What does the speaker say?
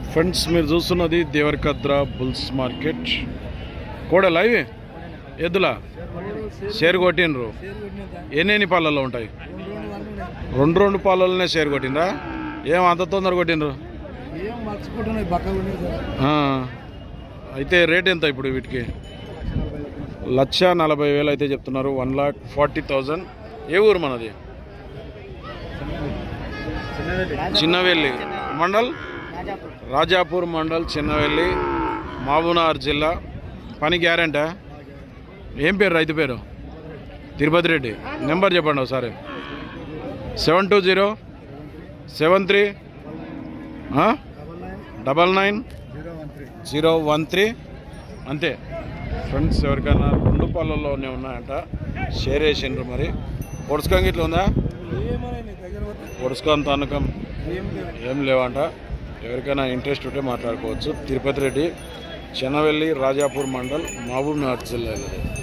friends మీరు చూస్తున్నది Devarakadra bulls market కోడలా ఇవి ఎద్దులా షేర్ కొట్టినరు ఎన్నెన్ని పాలల్లో ఉంటాయి రెండు రెండు పాలల్లోనే షేర్ కొట్టిందా ఏం అంత తొందర కొట్టినరు ఏం మర్చిపోతున్నాయి బక్కలు ఉన్నాయి సార్ ఆ, అయితే రేట్ ఎంత ఇప్పుడు వీటికి లక్ష నలభై వేలు అయితే చెప్తున్నారు వన్ లాక్ ఫార్టీ థౌజండ్ ఏ ఊరు మనది చిన్నవెల్లి మండల్ రాజాపూర్ మండల్ చిన్నవెల్లి మహబూబ్నగర్ జిల్లా పని గ్యారెంటా ఏం పేరు రైతు పేరు తిరుపతి రెడ్డి నెంబర్ చెప్పండి ఒకసారి seven two zero seven three double double nine nine zero one three zero one three అంతే ఫ్రెండ్స్ ఎవరికైనా రెండు పళ్ళల్లోనే ఉన్నాయంట షేర్ చేసిండ్రు మరి పొడుచుకం ఇట్లా ఉందా ఏమన్నా నీ దగ్గర పోతే పొడుచుకం తనకం ఏం లేదు ఏం లేవంట ఎవరికైనా ఇంట్రెస్ట్ ఉంటే మాట్లాడుకోవచ్చు తిరుపతి రెడ్డి చెన్నవెల్లి రాజాపూర్ మండల్ మహబూబ్ నగర్ జిల్లా ఇది